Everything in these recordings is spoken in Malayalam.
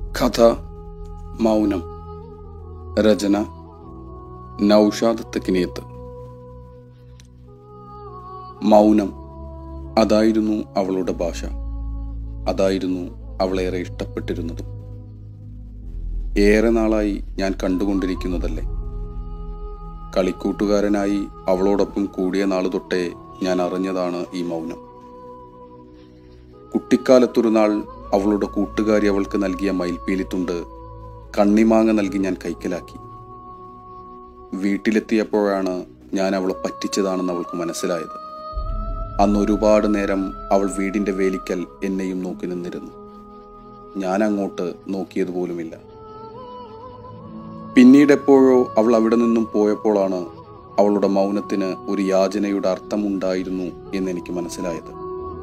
കഥ മൗനം രചന നൗഷാദ് തെക്കിനിയത്ത് മൗനം അതായിരുന്നു അവളുടെ ഭാഷ അതായിരുന്നു അവളേറെ ഇഷ്ടപ്പെട്ടിരുന്നതും ഏറെ നാളായി ഞാൻ കണ്ടുകൊണ്ടിരിക്കുന്നതല്ലേ കളിക്കൂട്ടുകാരനായി അവളോടൊപ്പം കൂടിയ നാളു തൊട്ടേ ഞാൻ അറിഞ്ഞതാണ് ഈ മൗനം കുട്ടിക്കാലത്തൊരു നാൾ അവളുടെ കൂട്ടുകാരി അവൾക്ക് നൽകിയ മയിൽപ്പീലിത്തുണ്ട് കണ്ണിമാങ്ങ നൽകി ഞാൻ കൈക്കലാക്കി വീട്ടിലെത്തിയപ്പോഴാണ് ഞാൻ അവളെ പറ്റിച്ചതാണെന്ന് അവൾക്ക് മനസ്സിലായത് അന്ന് ഒരുപാട് നേരം അവൾ വീടിന്റെ വേലിക്കൽ എന്നെയും നോക്കി നിന്നിരുന്നു ഞാൻ അങ്ങോട്ട് നോക്കിയതുപോലുമില്ല പിന്നീട് എപ്പോഴോ അവൾ അവിടെ നിന്നും പോയപ്പോഴാണ് അവളുടെ മൗനത്തിന് ഒരു യാചനയുടെ അർത്ഥമുണ്ടായിരുന്നു എന്നെനിക്ക് മനസ്സിലായത്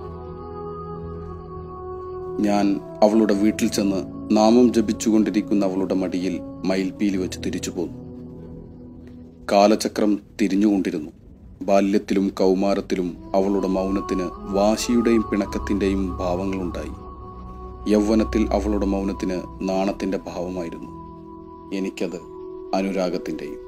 ഞാൻ അവളുടെ വീട്ടിൽ ചെന്ന് നാമം ജപിച്ചുകൊണ്ടിരിക്കുന്ന അവളുടെ മടിയിൽ മയിൽപ്പീലി വെച്ച് തിരിച്ചു പോന്നു കാലചക്രം തിരിഞ്ഞുകൊണ്ടിരുന്നു ബാല്യത്തിലും കൗമാരത്തിലും അവളുടെ മൗനത്തിന് വാശിയുടെയും പിണക്കത്തിന്റെയും ഭാവങ്ങളുണ്ടായി യൗവനത്തിൽ അവളുടെ മൗനത്തിന് നാണത്തിന്റെ ഭാവമായിരുന്നു എനിക്കത് അനുരാഗത്തിന്റെയും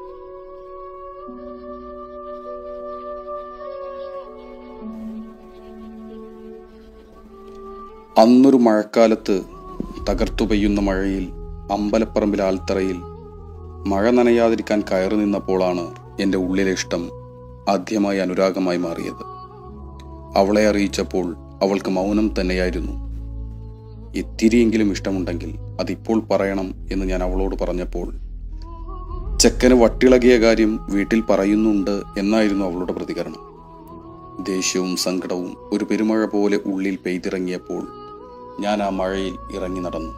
അന്നൊരു മഴക്കാലത്ത് തകർത്തു പെയ്യുന്ന മഴയിൽ അമ്പലപ്പറമ്പിൽ ആൽത്തറയിൽ മഴ നനയാതിരിക്കാൻ കയറി നിന്നപ്പോഴാണ് എൻ്റെ ഉള്ളിലെ ഇഷ്ടം ആദ്യമായി അനുരാഗമായി മാറിയത് അവളെ അറിയിച്ചപ്പോൾ അവൾക്ക് മൗനം തന്നെയായിരുന്നു ഇത്തിരിയെങ്കിലും ഇഷ്ടമുണ്ടെങ്കിൽ അതിപ്പോൾ പറയണം എന്ന് ഞാൻ അവളോട് പറഞ്ഞപ്പോൾ ചെക്കന് വട്ടിളകിയ കാര്യം വീട്ടിൽ പറയുന്നുണ്ട് എന്നായിരുന്നു അവളുടെ പ്രതികരണം ദേഷ്യവും സങ്കടവും ഒരു പെരുമഴ പോലെ ഉള്ളിൽ പെയ്തിറങ്ങിയപ്പോൾ ഞാൻ ആ മഴയിൽ ഇറങ്ങി നടന്നു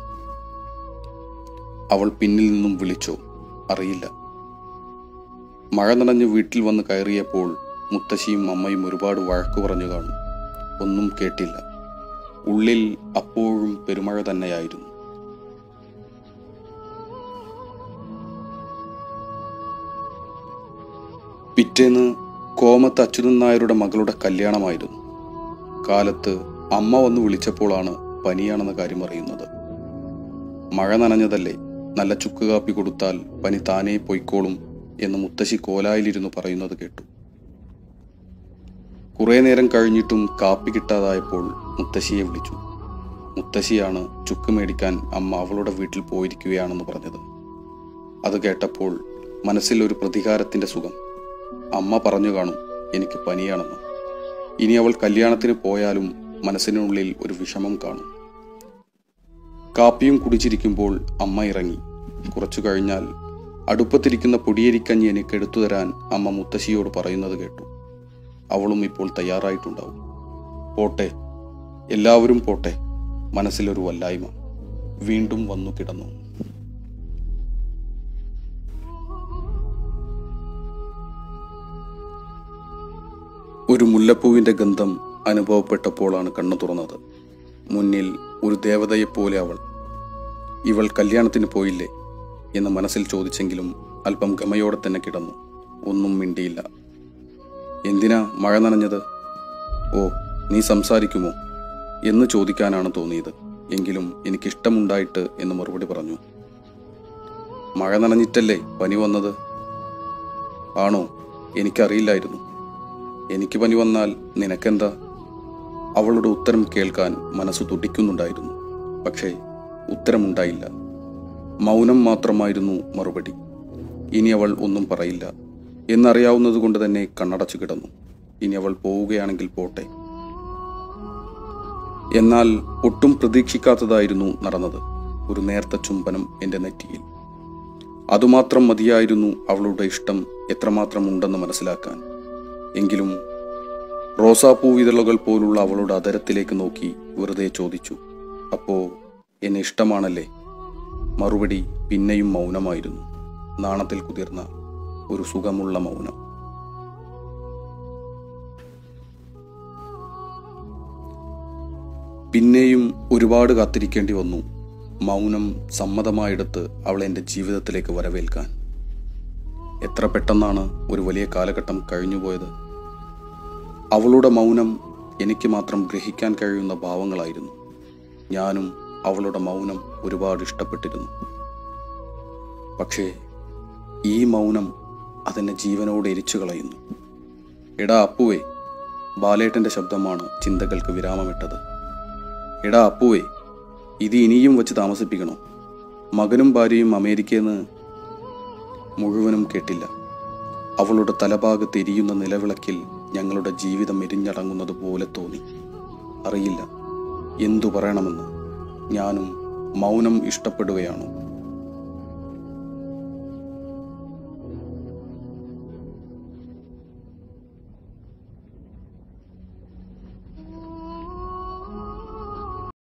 അവൾ പിന്നിൽ നിന്നും വിളിച്ചോ അറിയില്ല മഴ നനഞ്ഞ് വീട്ടിൽ വന്ന് കയറിയപ്പോൾ മുത്തശ്ശിയും അമ്മയും ഒരുപാട് വഴക്കു പറഞ്ഞു കാണും ഒന്നും കേട്ടില്ല ഉള്ളിൽ അപ്പോഴും പെരുമഴ തന്നെയായിരുന്നു പിറ്റേന്ന് കോമത്ത് അച്യുതൻ നായരുടെ മകളുടെ കല്യാണമായിരുന്നു കാലത്ത് അമ്മ വന്ന് വിളിച്ചപ്പോഴാണ് പനിയാണെന്ന കാര്യം അറിയുന്നത് മഴ നനഞ്ഞതല്ലേ നല്ല ചുക്ക് കാപ്പി കൊടുത്താൽ പനി താനേ പൊയ്ക്കോളും എന്ന് മുത്തശ്ശി കോലായിലിരുന്ന് പറയുന്നത് കേട്ടു കുറെ നേരം കഴിഞ്ഞിട്ടും കാപ്പി കിട്ടാതായപ്പോൾ മുത്തശ്ശിയെ വിളിച്ചു മുത്തശ്ശിയാണ് ചുക്ക് മേടിക്കാൻ അമ്മ അവളുടെ വീട്ടിൽ പോയിരിക്കുകയാണെന്ന് പറഞ്ഞത് അത് കേട്ടപ്പോൾ മനസ്സിൽ ഒരു പ്രതികാരത്തിന്റെ സുഖം അമ്മ പറഞ്ഞു കാണും എനിക്ക് പനിയാണെന്ന് ഇനി അവൾ കല്യാണത്തിന് പോയാലും മനസ്സിനുള്ളിൽ ഒരു വിഷമം കാണും കാപ്പിയും കുടിച്ചിരിക്കുമ്പോൾ അമ്മ ഇറങ്ങി കുറച്ചു കഴിഞ്ഞാൽ അടുപ്പത്തിരിക്കുന്ന പൊടിയരിക്കഞ്ഞി എനിക്ക് എടുത്തു തരാൻ അമ്മ മുത്തശ്ശിയോട് പറയുന്നത് കേട്ടു അവളും ഇപ്പോൾ തയ്യാറായിട്ടുണ്ടാവും പോട്ടെ എല്ലാവരും പോട്ടെ മനസ്സിലൊരു വല്ലായ്മ വീണ്ടും വന്നു കിടന്നു ഒരു മുല്ലപ്പൂവിന്റെ ഗന്ധം അനുഭവപ്പെട്ടപ്പോഴാണ് കണ്ണു തുറന്നത് മുന്നിൽ ഒരു ദേവതയെപ്പോലെ അവൾ ഇവൾ കല്യാണത്തിന് പോയില്ലേ എന്ന് മനസ്സിൽ ചോദിച്ചെങ്കിലും അല്പം ഗമയോടെ തന്നെ കിടന്നു ഒന്നും മിണ്ടിയില്ല എന്തിനാ മഴ നനഞ്ഞത് ഓ നീ സംസാരിക്കുമോ എന്ന് ചോദിക്കാനാണ് തോന്നിയത് എങ്കിലും എനിക്കിഷ്ടമുണ്ടായിട്ട് എന്ന് മറുപടി പറഞ്ഞു മഴ നനഞ്ഞിട്ടല്ലേ പനി വന്നത് ആണോ എനിക്കറിയില്ലായിരുന്നു എനിക്ക് പനി വന്നാൽ നിനക്കെന്താ അവളുടെ ഉത്തരം കേൾക്കാൻ മനസ്സ് തുടിക്കുന്നുണ്ടായിരുന്നു പക്ഷേ ഉത്തരമുണ്ടായില്ല മൗനം മാത്രമായിരുന്നു മറുപടി ഇനി അവൾ ഒന്നും പറയില്ല എന്നറിയാവുന്നത് കൊണ്ട് തന്നെ കണ്ണടച്ചു കിടന്നു ഇനി അവൾ പോവുകയാണെങ്കിൽ പോട്ടെ എന്നാൽ ഒട്ടും പ്രതീക്ഷിക്കാത്തതായിരുന്നു നടന്നത് ഒരു നേർത്ത ചുംബനം എൻ്റെ നെറ്റിയിൽ അതുമാത്രം മതിയായിരുന്നു അവളുടെ ഇഷ്ടം എത്രമാത്രം ഉണ്ടെന്ന് മനസ്സിലാക്കാൻ എങ്കിലും റോസാപ്പൂ വിതളുകൾ പോലുള്ള അവളുടെ അതരത്തിലേക്ക് നോക്കി വെറുതെ ചോദിച്ചു അപ്പോ എന്നെ ഇഷ്ടമാണല്ലേ മറുപടി പിന്നെയും മൗനമായിരുന്നു നാണത്തിൽ കുതിർന്ന ഒരു സുഖമുള്ള മൗനം പിന്നെയും ഒരുപാട് കാത്തിരിക്കേണ്ടി വന്നു മൗനം സമ്മതമായെടുത്ത് അവൾ എൻ്റെ ജീവിതത്തിലേക്ക് വരവേൽക്കാൻ എത്ര പെട്ടെന്നാണ് ഒരു വലിയ കാലഘട്ടം കഴിഞ്ഞുപോയത് അവളുടെ മൗനം എനിക്ക് മാത്രം ഗ്രഹിക്കാൻ കഴിയുന്ന ഭാവങ്ങളായിരുന്നു ഞാനും അവളുടെ മൗനം ഒരുപാട് ഇഷ്ടപ്പെട്ടിരുന്നു പക്ഷേ ഈ മൗനം അതെന്നെ ജീവനോട് എരിച്ചു കളയുന്നു എടാ അപ്പുവേ ബാലേട്ടൻ്റെ ശബ്ദമാണ് ചിന്തകൾക്ക് വിരാമമിട്ടത് എടാ അപ്പുവേ ഇത് ഇനിയും വെച്ച് താമസിപ്പിക്കണോ മകനും ഭാര്യയും അമേരിക്കയിൽ നിന്ന് മുഴുവനും കേട്ടില്ല അവളുടെ തലഭാഗത്ത് എരിയുന്ന നിലവിളക്കിൽ ഞങ്ങളുടെ ജീവിതം എരിഞ്ഞടങ്ങുന്നത് പോലെ തോന്നി അറിയില്ല എന്തു പറയണമെന്ന് ഞാനും മൗനം ഇഷ്ടപ്പെടുകയാണോ